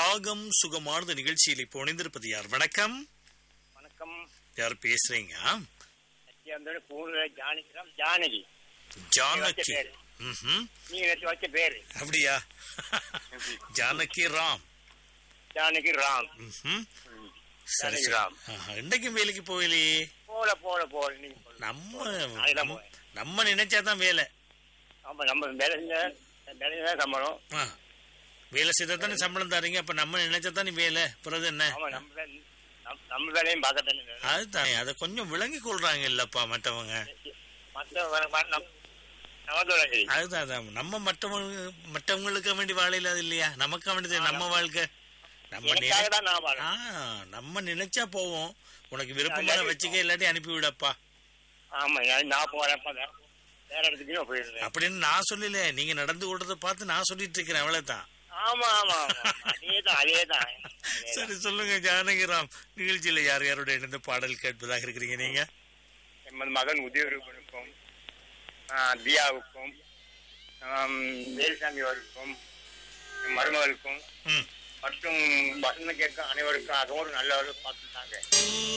ராகம் சுகமானது நிகழ்ச்சியில் இப்போ இணைந்திருப்பது யார் வணக்கம் வணக்கம் யார் பேசுறீங்க சத்யாந்தோட பூர்வ ஜானகிராம் ஜானகி ஜானகி பேரு. ம்ஹும். நீங்க நேற்று வச்ச பேரு அப்படியா ஜானகி ராம் ஜானகி ராம் ம்ஹும். ம். சரி ஜானகி சரி ராம். ஆஹா, இன்னைக்கும் வேலைக்கு போகலையே போல போல போல நீங்க சொல்லுங்க. நம்ம நாளைக்கு தான் நம்ம- போவேன். நம்ம நினைச்சாதான் வேலை ஆமா நம்ம வேலை வேலை தான் சம்பளம் ஆ. வேலை செய்தா தானே சம்பளம் தரீங்க அப்ப நம்ம நினைச்சா தானே வேலை பிறகு என்ன ஆமா நம்ம வேலை- நம்ம- நம்ம வேலையும் பார்க்கத்தானே வேணும். அதுதானே அதை கொஞ்சம் விளங்கி கொள்றாங்க இல்லப்பா மற்றவங்க மத்த வர- வர- நம்- நமக்கு வேலை சரி. அதுதான் அதான். நம்ம மற்றவங்க மற்றவங்களுக்கு வேண்டி வாழையில இல்லையா நமக்கு வேண்டியது நம்ம வாழ்க்கை நம்ம எனக்காக நினை- தான் நான் ஆ, வாழணும். நம்ம நினைச்சா போவோம் உனக்கு விருப்பமான இல்லாட்டி வச்சுக்க இல்லாட்டி அனுப்பி விடப்பா ஆமா நான் நான் போறேன் அப்ப வேற வேற இடத்துக்கு நான் போயிடுறேன் அப்படின்னு நான் சொல்லல நீங்க நடந்து கொள்றத பார்த்து நான் சொல்லிட்டு இருக்கிறேன் அவ்வளவுதான் ஆமா ஆமா ஆமா அதேதான் அதேதான் சரி சொல்லுங்க ஜானகிராம் நிகழ்ச்சியில யார் யாரோட இணைந்து பாடல் கேட்பதாக இருக்கிறீங்க நீங்க எமது மகன் உதயரூபனுக்கும் தியாவுக்கும் ஆம், வேலுசாமி அவருக்கும் என் மருமகளுக்கும் ம் மற்றும் வசந்த கேட்க அனைவருக்கும் அதுவும் ஒரு நல்ல பார்த்துட்டாங்க